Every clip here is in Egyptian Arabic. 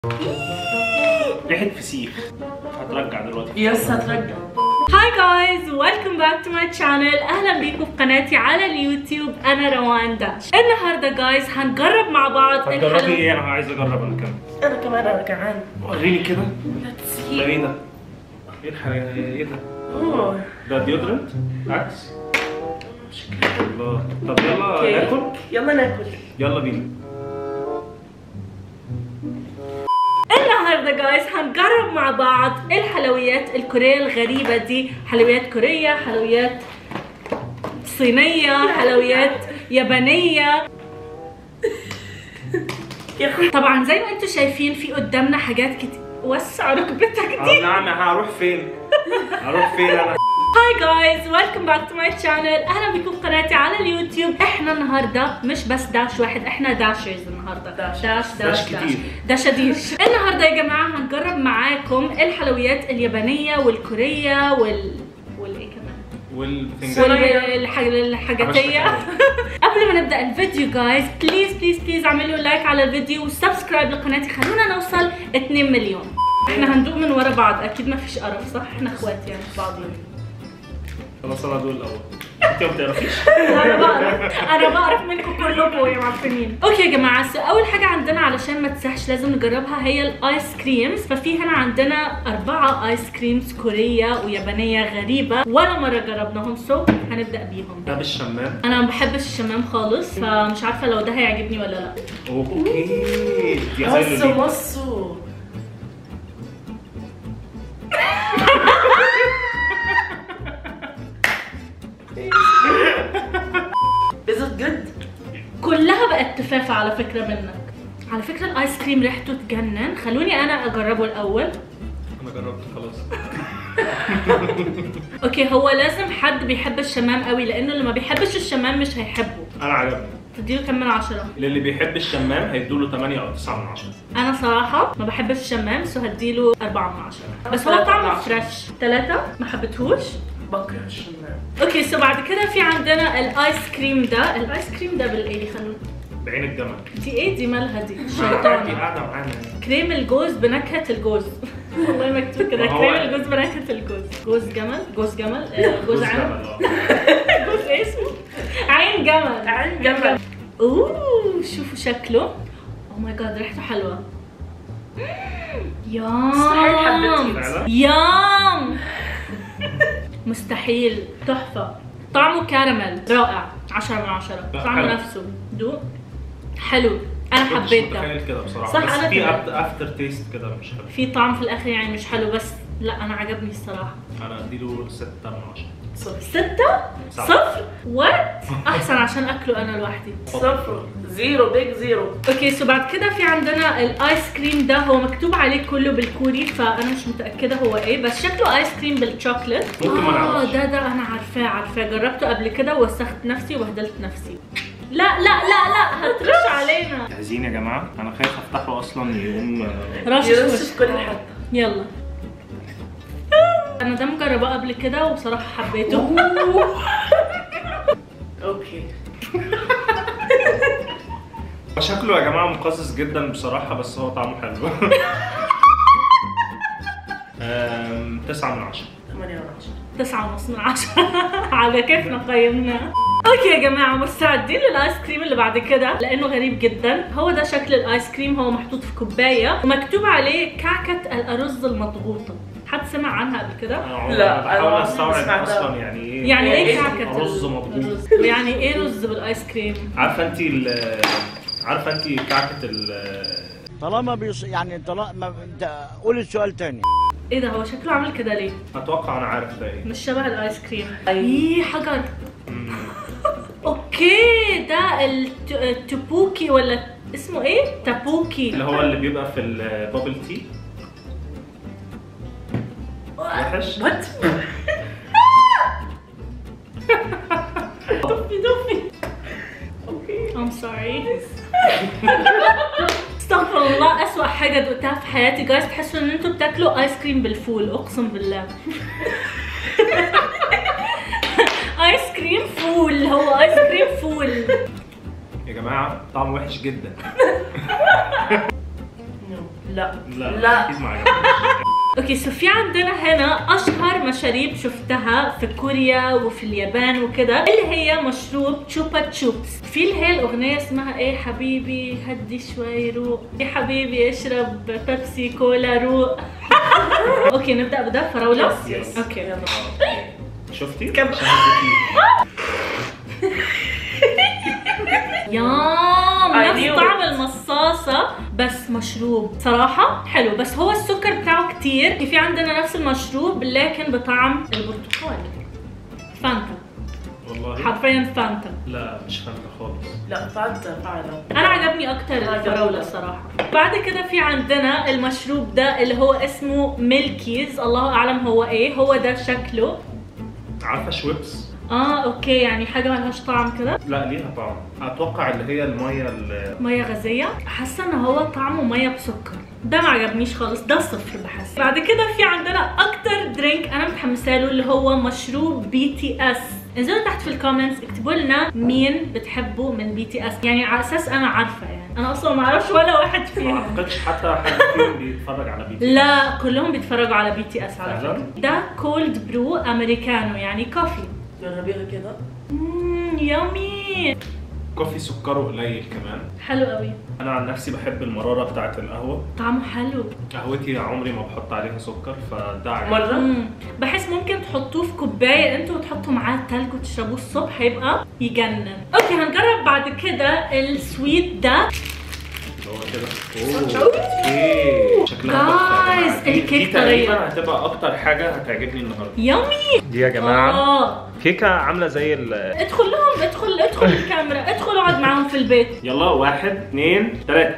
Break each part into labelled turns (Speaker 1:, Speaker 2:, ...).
Speaker 1: ريحه فسيخ هترجع دلوقتي
Speaker 2: يس هترجع
Speaker 3: هاي جايز ويلكم باك تو ماي شانل اهلا بيكم في قناتي على اليوتيوب انا روان داش النهارده جايز هنجرب مع بعض
Speaker 1: هتجربي
Speaker 3: الحلو-
Speaker 1: ايه انا عايز اجرب انا كمان
Speaker 2: انا كمان انا جعان
Speaker 1: وريني كده
Speaker 2: ليتس
Speaker 1: ده ايه ده ايه الحاجه ايه ده
Speaker 2: اوه
Speaker 1: ده ديودرنت عكس الله طب يلا
Speaker 2: اوكي
Speaker 1: ناكل
Speaker 2: يلا ناكل
Speaker 1: يلا بينا
Speaker 3: النهارده جايز هنجرب مع بعض الحلويات الكوريه الغريبه دي حلويات كوريه حلويات صينيه حلويات يابانيه
Speaker 2: يا اخي
Speaker 3: طبعا زي ما انتم شايفين في قدامنا حاجات كتير وسع ركبتك
Speaker 1: آه،
Speaker 3: دي
Speaker 1: نعم هروح فين هروح فين انا
Speaker 3: هاي جايز ويلكم باك تو ماي شانل اهلا بكم في قناتي على اليوتيوب احنا النهارده مش بس داش واحد احنا داشرز النهارده
Speaker 2: داش.
Speaker 3: داش داش
Speaker 1: داش كتير.
Speaker 3: داشاديش النهارده يا جماعه هنجرب معاكم الحلويات اليابانيه والكوريه وال والايه كمان
Speaker 1: والبتنجان
Speaker 3: والحاجاتيه
Speaker 1: حبشتكنات.
Speaker 3: قبل ما نبدا الفيديو جايز بليز بليز بليز اعملوا لايك على الفيديو وسبسكرايب لقناتي خلونا نوصل 2 مليون احنا هندوق من ورا بعض اكيد ما فيش قرف صح احنا اخوات يعني في بعضينا
Speaker 1: خلاص انا دول الاول انت ما بتعرفيش
Speaker 3: انا بعرف انا بعرف منكم كلكم يا معفنين اوكي يا جماعه سو اول حاجه عندنا علشان ما تسحش لازم نجربها هي الايس كريمز ففي هنا عندنا اربعه ايس كريمز كوريه ويابانيه غريبه ولا مره جربناهم سو هنبدا بيهم
Speaker 1: ده بالشمام
Speaker 3: انا ما بحبش الشمام خالص فمش عارفه لو ده هيعجبني ولا لا
Speaker 1: اوكي دي زي
Speaker 2: مصو
Speaker 1: اللي
Speaker 2: مصو Is it good?
Speaker 3: كلها بقت تفافه على فكره منك على فكره الايس كريم ريحته تجنن خلوني انا اجربه الاول
Speaker 1: انا جربت خلاص
Speaker 3: اوكي هو لازم حد بيحب الشمام قوي لانه اللي ما بيحبش الشمام مش هيحبه
Speaker 1: انا عجبني
Speaker 3: تديله كم من عشرة
Speaker 1: للي بيحب الشمام هيدوله 8 او 9 من 10
Speaker 3: انا صراحة ما بحبش الشمام سو هديله أربعة من عشرة بس هو
Speaker 2: ثلاثة
Speaker 3: طعمه
Speaker 2: من عشرة.
Speaker 3: فريش ثلاثة ما حبيتهوش
Speaker 2: بكره الشمام
Speaker 3: اوكي سو بعد كده في عندنا الايس كريم ده الايس كريم ده بالايه خلونا
Speaker 1: بعين الجمل
Speaker 3: دي ايه دي مالها دي
Speaker 1: دي
Speaker 3: شيطانة
Speaker 1: قاعده معانا
Speaker 3: كريم الجوز بنكهة الجوز والله مكتوب كده
Speaker 1: ما هو-
Speaker 3: كريم الجوز بنكهة الجوز جوز جمل جوز جمل آه، جوز عنب
Speaker 1: جمل، آه.
Speaker 3: جوز ايه اسمه عين جمل
Speaker 2: عين جمل
Speaker 3: اوه شوفوا شكله او ماي جاد ريحته حلوه يام
Speaker 2: مستحيل حبيتيه.
Speaker 1: فعلا؟
Speaker 3: يام مستحيل تحفه طعمه كراميل رائع 10 من 10
Speaker 1: لا،
Speaker 3: طعمه
Speaker 1: حلو.
Speaker 3: نفسه دوق حلو انا
Speaker 1: كنتش
Speaker 3: حبيت ده
Speaker 1: متخيل كده بصراحه
Speaker 3: صح،
Speaker 1: بس
Speaker 3: أنا
Speaker 1: في
Speaker 3: كمان.
Speaker 1: افتر تيست كده مش حلو
Speaker 3: في طعم في الاخر يعني مش حلو بس لا انا عجبني الصراحه
Speaker 1: انا اديله 6 من 10
Speaker 2: صفر
Speaker 3: ستة
Speaker 1: صح.
Speaker 3: صفر وات احسن عشان اكله انا لوحدي
Speaker 2: صفر زيرو بيج زيرو
Speaker 3: اوكي سو بعد كده في عندنا الايس كريم ده هو مكتوب عليه كله بالكوري فانا مش متاكده هو ايه بس شكله ايس كريم بالشوكليت
Speaker 1: ممكن ما
Speaker 3: اه
Speaker 1: نعرفش.
Speaker 3: ده ده انا عارفاه عارفاه جربته قبل كده ووسخت نفسي وبهدلت نفسي لا لا لا لا هترش علينا
Speaker 1: جاهزين يا جماعه انا خايف افتحه اصلا يقوم
Speaker 3: رش
Speaker 2: يرش
Speaker 3: وش.
Speaker 2: في كل حته
Speaker 3: يلا انا ده مجرباه قبل كده وبصراحه حبيته
Speaker 2: اوكي
Speaker 1: شكله يا جماعه مقزز جدا بصراحه بس هو طعمه حلو أم، تسعة من عشرة
Speaker 2: 8 من 10
Speaker 3: تسعة ونص من عشرة على كيفنا قيمناه اوكي يا جماعة مستعدين للايس كريم اللي بعد كده لانه غريب جدا هو ده شكل الايس كريم هو محطوط في كوباية ومكتوب عليه كعكة الارز المضغوطة حد سمع عنها قبل كده؟
Speaker 1: أنا
Speaker 2: لا،
Speaker 1: بحاول
Speaker 2: أنا ما
Speaker 1: استوعب
Speaker 2: سمعتها.
Speaker 1: اصلا يعني ايه
Speaker 3: يعني ايه
Speaker 2: إيه؟
Speaker 3: كعكة
Speaker 1: رز
Speaker 3: ال-
Speaker 1: مضغوط.
Speaker 3: الرز؟ ويعني ايه رز بالايس كريم؟
Speaker 1: عارفه انت ال- عارفه انت كعكه ال
Speaker 4: طالما بيص... يعني طالما ما... انت قول السؤال تاني
Speaker 3: ايه ده هو شكله عامل كده ليه؟
Speaker 1: اتوقع انا عارف ده ايه
Speaker 3: مش شبه الايس كريم
Speaker 2: أيوة.
Speaker 3: ايه حجر
Speaker 1: مم.
Speaker 3: اوكي ده الت- التبوكي ولا اسمه ايه؟ تابوكي
Speaker 1: اللي هو اللي بيبقى في البابل تي وحش
Speaker 2: وات
Speaker 3: دفي دفي
Speaker 2: اوكي
Speaker 3: I'm sorry استغفر الله أسوأ حاجة دقتها في حياتي جايز تحسوا ان انتوا بتاكلوا ايس كريم بالفول اقسم بالله ايس كريم فول هو ايس كريم فول
Speaker 1: يا جماعه طعمه وحش جدا
Speaker 2: لا
Speaker 1: لا
Speaker 2: لا
Speaker 1: اكيد ما عجبنيش
Speaker 3: اوكي سو في عندنا هنا اشهر مشاريب شفتها في كوريا وفي اليابان وكده اللي هي مشروب تشوبا تشوبس في اللي هي الاغنيه اسمها ايه حبيبي هدي شوي روق يا حبيبي اشرب بيبسي كولا روق اوكي نبدا بده فراوله
Speaker 1: Yes.
Speaker 3: اوكي
Speaker 2: يلا
Speaker 1: شفتي؟
Speaker 2: كم-
Speaker 1: عشان ذكي.
Speaker 3: يام
Speaker 2: I
Speaker 3: نفس
Speaker 2: knew
Speaker 3: طعم
Speaker 2: it.
Speaker 3: المصاصة بس مشروب صراحة حلو بس هو السكر بتاعه كتير في عندنا نفس المشروب لكن بطعم البرتقال فانتا
Speaker 1: والله
Speaker 3: حرفيا فانتا
Speaker 1: لا مش فانتا خالص
Speaker 2: لا فانتا فعلا
Speaker 3: انا عجبني اكتر
Speaker 2: أنا
Speaker 3: الفراولة
Speaker 2: عجبني.
Speaker 3: صراحة بعد كده في عندنا المشروب ده اللي هو اسمه ميلكيز الله اعلم هو ايه هو ده شكله
Speaker 1: عارفه شويبس؟
Speaker 3: اه اوكي يعني حاجة ملهاش طعم كده
Speaker 1: لا ليها طعم اتوقع اللي هي الميه اللي
Speaker 3: ميه غازيه حاسه ان هو طعمه ميه بسكر ده ما عجبنيش خالص ده صفر بحس بعد كده في عندنا اكتر درينك انا متحمسه له اللي هو مشروب بي تي اس انزلوا تحت في الكومنتس اكتبوا لنا مين بتحبوا من بي تي اس يعني على اساس انا عارفه يعني انا اصلا ما اعرفش ولا واحد
Speaker 1: ما
Speaker 3: فيهم
Speaker 1: اعتقدش حتى حد فيهم بيتفرج على بي تي
Speaker 3: لا كلهم بيتفرجوا على بي تي اس على
Speaker 1: فعلاً؟
Speaker 3: فكره ده كولد برو امريكانو يعني كوفي
Speaker 2: جربيها كده
Speaker 3: مم يامي
Speaker 1: كوفي سكره قليل كمان
Speaker 3: حلو قوي
Speaker 1: انا عن نفسي بحب المراره بتاعت القهوه
Speaker 3: طعمه حلو
Speaker 1: قهوتي عمري ما بحط عليها سكر فده عادي.
Speaker 2: مرة
Speaker 3: مم. بحس ممكن تحطوه في كوبايه انتوا وتحطوا معاه التلج وتشربوه الصبح هيبقى يجنن اوكي هنجرب بعد كده السويت ده
Speaker 1: اللي هو كده اوه اوكي شكلها تحفه يا
Speaker 3: Guys،
Speaker 1: جماعة. دي-
Speaker 3: الكيك
Speaker 1: دي تقريبا
Speaker 3: طرية.
Speaker 1: هتبقى اكتر حاجه هتعجبني النهارده
Speaker 3: يامي
Speaker 1: دي يا
Speaker 3: اه
Speaker 1: كيكه عامله زي ال
Speaker 3: ادخل لهم ادخل ادخل الكاميرا ادخل اقعد معاهم في البيت
Speaker 1: يلا واحد اثنين ثلاثة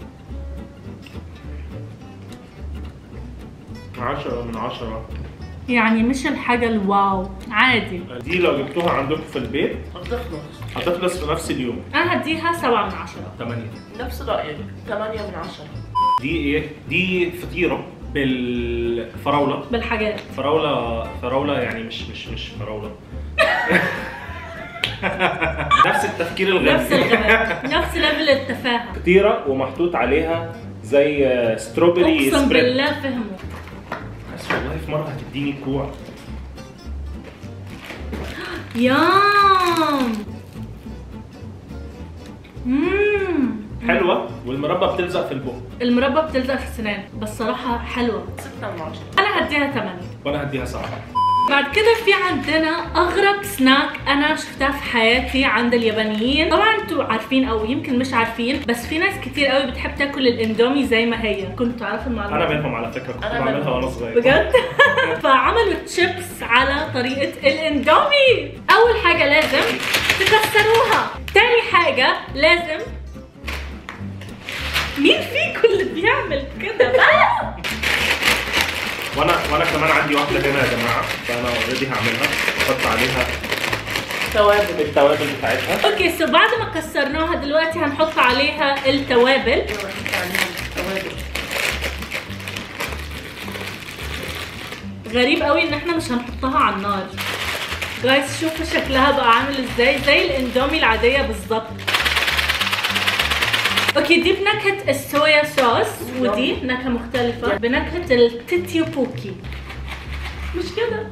Speaker 1: عشرة من عشرة
Speaker 3: يعني مش الحاجه الواو عادي
Speaker 1: دي لو جبتوها عندكم في البيت
Speaker 2: هتخلص
Speaker 1: هتخلص في نفس اليوم
Speaker 3: انا هديها سبعة من عشرة
Speaker 1: ثمانية
Speaker 2: نفس رأيك 8 من 10
Speaker 1: دي ايه؟ دي فطيرة بالفراولة
Speaker 3: بالحاجات
Speaker 1: فراولة فراولة يعني مش مش مش فراولة نفس التفكير الغبي
Speaker 3: نفس الغباء نفس ليفل التفاهه
Speaker 1: فطيرة ومحطوط عليها زي ستروبري
Speaker 3: اقسم
Speaker 1: سبريد
Speaker 3: بالله فهموا
Speaker 1: بس والله في مرة هتديني كوع
Speaker 3: يام مم
Speaker 1: حلوة والمربى بتلزق في البق
Speaker 3: المربى بتلزق في السنان بس صراحة حلوة
Speaker 2: 6 من 10
Speaker 3: أنا هديها 8
Speaker 1: وانا هديها سبعة
Speaker 3: بعد كده في عندنا أغرب سناك أنا شفتها في حياتي عند اليابانيين طبعا انتوا عارفين أو يمكن مش عارفين بس في ناس كتير قوي بتحب تاكل الإندومي زي ما هي كنتوا تعرفوا المعلومة
Speaker 1: انا
Speaker 3: دي؟
Speaker 1: منهم على فكرة كنت
Speaker 2: أنا
Speaker 1: بعملها
Speaker 2: منهم.
Speaker 1: وانا صغير
Speaker 3: بجد فعملوا تشيبس على طريقة الاندومي أول حاجة لازم تكسروها تاني حاجة لازم مين فيكم اللي بيعمل كده بقى؟
Speaker 1: وانا وانا كمان عندي واحدة هنا يا جماعة فانا اوريدي هعملها احط عليها
Speaker 2: توابل
Speaker 1: التوابل بتاعتها
Speaker 3: اوكي سو بعد ما كسرناها دلوقتي هنحط عليها التوابل
Speaker 2: يلا نحط عليهم توابل
Speaker 3: غريب قوي ان احنا مش هنحطها على النار جايز شوفوا شكلها بقى عامل ازاي زي الاندومي العادية بالظبط اوكي دي بنكهة الصويا صوص ودي نكهة مختلفة بنكهة التيتيو بوكي
Speaker 2: مش كده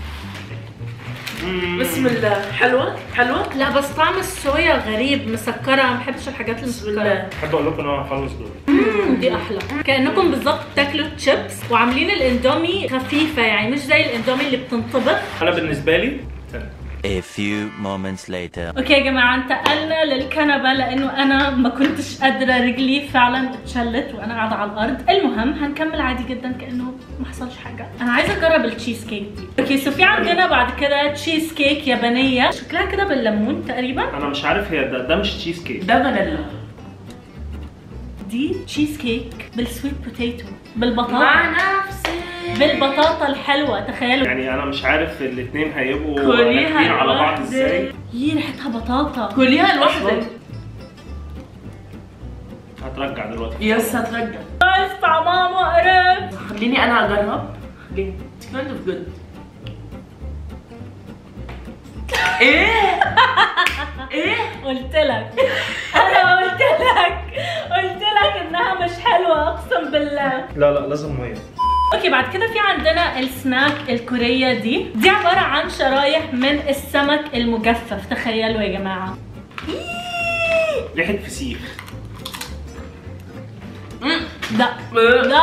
Speaker 2: بسم الله حلوة حلوة
Speaker 3: لا بس طعم الصويا غريب مسكرة ما بحبش الحاجات
Speaker 2: بسم
Speaker 3: المسكرة
Speaker 2: الله
Speaker 1: احب اقول لكم ان انا هخلص دول
Speaker 3: مم، دي احلى كانكم بالظبط بتاكلوا تشيبس وعاملين الاندومي خفيفه يعني مش زي الاندومي اللي بتنطبخ
Speaker 1: انا بالنسبة لي
Speaker 5: A few moments later.
Speaker 3: اوكي يا جماعه انتقلنا للكنبه لانه انا ما كنتش قادره رجلي فعلا اتشلت وانا قاعده على الارض المهم هنكمل عادي جدا كانه ما حصلش حاجه انا عايزه اجرب التشيز كيك دي اوكي سو في عندنا بعد كده تشيز كيك يابانيه شكلها كده بالليمون تقريبا
Speaker 1: انا مش عارف هي ده, ده مش تشيز كيك
Speaker 2: ده فانيلا
Speaker 3: دي تشيز كيك بالسويت بوتيتو
Speaker 2: مع
Speaker 3: بالبطاطا
Speaker 2: نفسي
Speaker 3: بالبطاطا الحلوه تخيلوا
Speaker 1: يعني انا مش عارف الاثنين هيبقوا
Speaker 2: كليها
Speaker 1: راكبين على بعض
Speaker 2: لوحدك.
Speaker 1: ازاي
Speaker 3: يي ريحتها بطاطا
Speaker 2: كليها لوحدك
Speaker 1: هترجع دلوقتي
Speaker 2: يس هترجع
Speaker 3: بس طعمها مقرف
Speaker 2: خليني انا اجرب خليني It's kind of good ايه ايه
Speaker 3: قلت لك انا قلت لك قلت لك انها مش حلوه اقسم بالله
Speaker 1: لا لا لازم ميه
Speaker 3: اوكي بعد كده في عندنا السناك الكوريه دي دي عباره عن شرايح من السمك المجفف تخيلوا يا جماعه
Speaker 1: ريحه فسيخ
Speaker 3: لا لا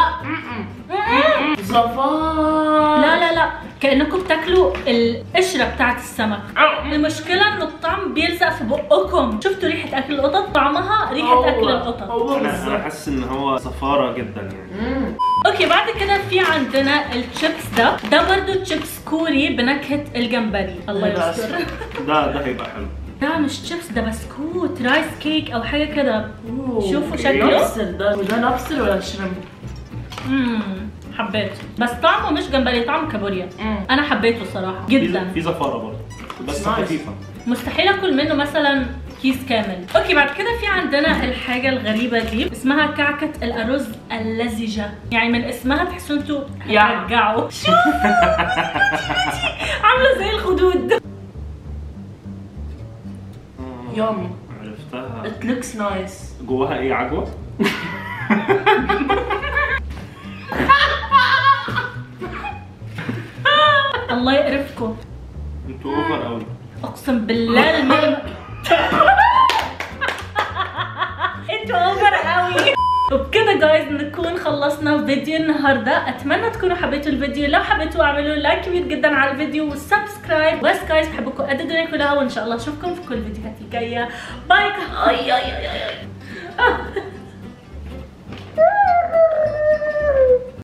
Speaker 2: زفار
Speaker 3: لا لا لا كانكم بتاكلوا القشره بتاعت السمك المشكله ان الطعم بيلزق في بقكم شفتوا ريحه اكل القطط طعمها ريحه اكل القطط
Speaker 2: هو
Speaker 1: انا انا
Speaker 2: بالظبط
Speaker 1: حاسس ان هو صفاره جدا يعني
Speaker 3: اوكي بعد كده في عندنا الشيبس ده ده برضو تشيبس كوري بنكهه الجمبري الله
Speaker 2: الله
Speaker 3: يستر
Speaker 1: ده ده هيبقى حلو
Speaker 3: ده مش شيبس ده بسكوت رايس كيك او حاجه كده
Speaker 2: أوه.
Speaker 3: شوفوا شكله.
Speaker 2: لوبستر ده وده لوبستر ولا شريمب؟
Speaker 3: امم حبيته بس طعمه مش جمبري طعمه كابوريا
Speaker 2: مم.
Speaker 3: انا حبيته صراحه
Speaker 1: في
Speaker 3: جدا
Speaker 1: في زفاره برضه بس
Speaker 2: Nice.
Speaker 1: خفيفه
Speaker 3: مستحيل اكل منه مثلا كيس كامل اوكي بعد كده في عندنا الحاجه الغريبه دي اسمها كعكه الارز اللزجه يعني من اسمها تحسوا انتوا
Speaker 2: يا.
Speaker 3: هترجعوا شوف عامله زي الخدود
Speaker 2: يوم
Speaker 1: عرفتها
Speaker 2: it looks nice
Speaker 1: جواها ايه عجوه
Speaker 3: الله يقرفكم
Speaker 1: انتوا اوفر قوي
Speaker 3: اقسم بالله المهم انتوا اوفر قوي وبكده جايز نكون خلصنا فيديو النهارده اتمنى تكونوا حبيتوا الفيديو لو حبيتوا اعملوا لايك كبير جدا على الفيديو وسبسكرايب بس جايز بحبكم قد الدنيا كلها وان شاء الله اشوفكم في كل الفيديوهات الجايه باي
Speaker 2: اي اي اي اي